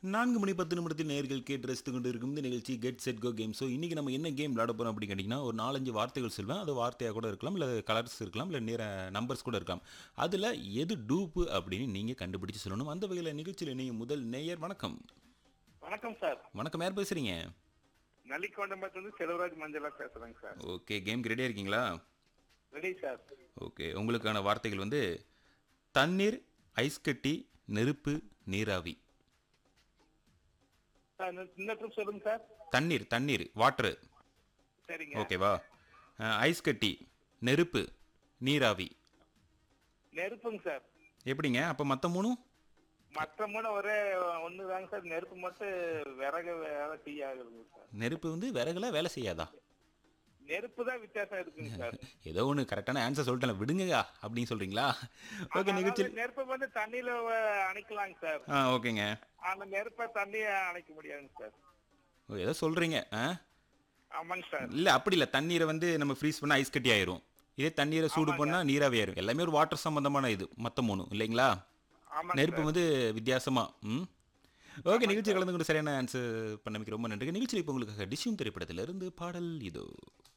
நான்கு மணி பத்து நிமிடத்தில் நேர்கள் கேட்டு ரசித்து கொண்டு இருக்கும் இந்த நிகழ்ச்சி get set go game so இன்றைக்கி நம்ம என்ன கேம் விளாட போகிறோம் அப்படின்னு கேட்டிங்கன்னா ஒரு நாலஞ்சு வார்த்தைகள் சொல்வேன் அது வார்த்தையாக கூட இருக்கலாம் இல்லை கலர்ஸ் இருக்கலாம் இல்லை நேர நம்பர்ஸ் கூட இருக்கலாம் அதில் எது டூப்பு அப்படின்னு நீங்கள் கண்டுபிடிச்சு சொல்லணும் அந்த வகையில் நிகழ்ச்சியில் இணையும் முதல் நேயர் வணக்கம் வணக்கம் சார் வணக்கம் யார் பேசுகிறீங்க நல்லிக்கோண்டம்பத்துல இருந்து செல்வராஜ் மஞ்சளா பேசுறேங்க சார் ஓகே கேம் ரெடியாக இருக்கீங்களா ரெடி சார் ஓகே உங்களுக்கான வார்த்தைகள் வந்து தண்ணீர் ஐஸ் கட்டி நெருப்பு நீராவி சார் இன்னும் சின்ன ட்ரிப் சொல்லுங்க சார் தண்ணீர் தண்ணீர் வாட்ரு சரிங்க ஓகேவா அஹ், ஐஸ் கட்டி நெருப்பு நீராவி நெருப்புங்க சார் எப்படிங்க அப்போ மற்ற மூணும் மற்ற மூணு ஒரே ஒண்ணுதாங்க சார் நெருப்பு மட்டும் விறகு வேலை டீ ஆகுதுங்க சார் நெருப்பு வந்து விறகுல வேலை செய்யாதா நெருப்பு தான் வித்தியாசம் இருக்குங்க சார் ஏதோ ஒன்று கரெக்டான ஆன்சர் சொல்லிட்டேன் விடுங்கயா அப்படின்னு சொல்கிறீங்களா ஓகே நிகழ்ச்சி அதாவது நெருப்பை வந்து தண்ணியில வ- அணைக்கலாங்க சார் ஆ ஓகேங்க ஆனா நெருப்பை தண்ணிய அணைக்க முடியாதுங்க சார் ஓ ஏதோ சொல்கிறீங்க ஆ ஆமாங்க சார் இல்லை அப்படி இல்லை தண்ணீரை வந்து நம்ம ஃப்ரீஸ் பண்ணால் ஐஸ் கட்டி ஆயிரும் இதே தண்ணீரை சூடு பண்ணால் நீராவி ஆயிரும் எல்லாமே ஒரு வாட்டர் சம்மந்தமான இது மற்ற மூணு இல்லைங்களா ஆமாங்க நெருப்பு வந்து வித்தியாசமா ம் ஓகே நிகழ்ச்சி கலந்து கொண்டு சரியான ஆன்சர் பண்ணமைக்கு ரொம்ப நன்றி நிகழ்ச்சியில் இப்போ உங்களுக்கு டிஷ்யூம் திரைப்படத்திலிருந்து பாடல் இதோ